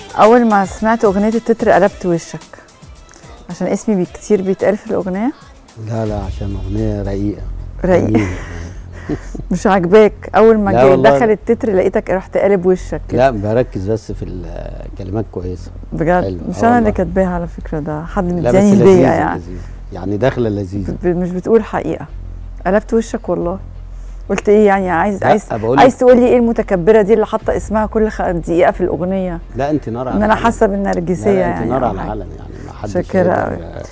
اول ما سمعت اغنيه التتر قلبت وشك عشان اسمي بي كتير بيتقال في الاغنيه لا لا عشان اغنيه رقيقه رقيق جميلة. مش عاجباك اول ما لا جه والله. دخل التتر لقيتك رحت قالب وشك كده لا بركز بس في الكلمات كويسه بجد حلو. مش آه انا اللي والله. كاتباها على فكره ده حد لا بس مدياني هديه لذيذه يعني لذيذه يعني داخله لذيذه ب- مش بتقول حقيقه قلبت وشك والله قلت ايه يعني عايز لا، عايز بقول عايز لك- تقول لي ايه المتكبره دي اللي حاطه اسمها كل خ- دقيقه في الاغنيه لا انت نار على ان انا العلن. حاسه لا، بالنرجسيه لا يعني انت نار أو على حاجة. العلن يعني ما حدش شاكرة يقدر- أوي.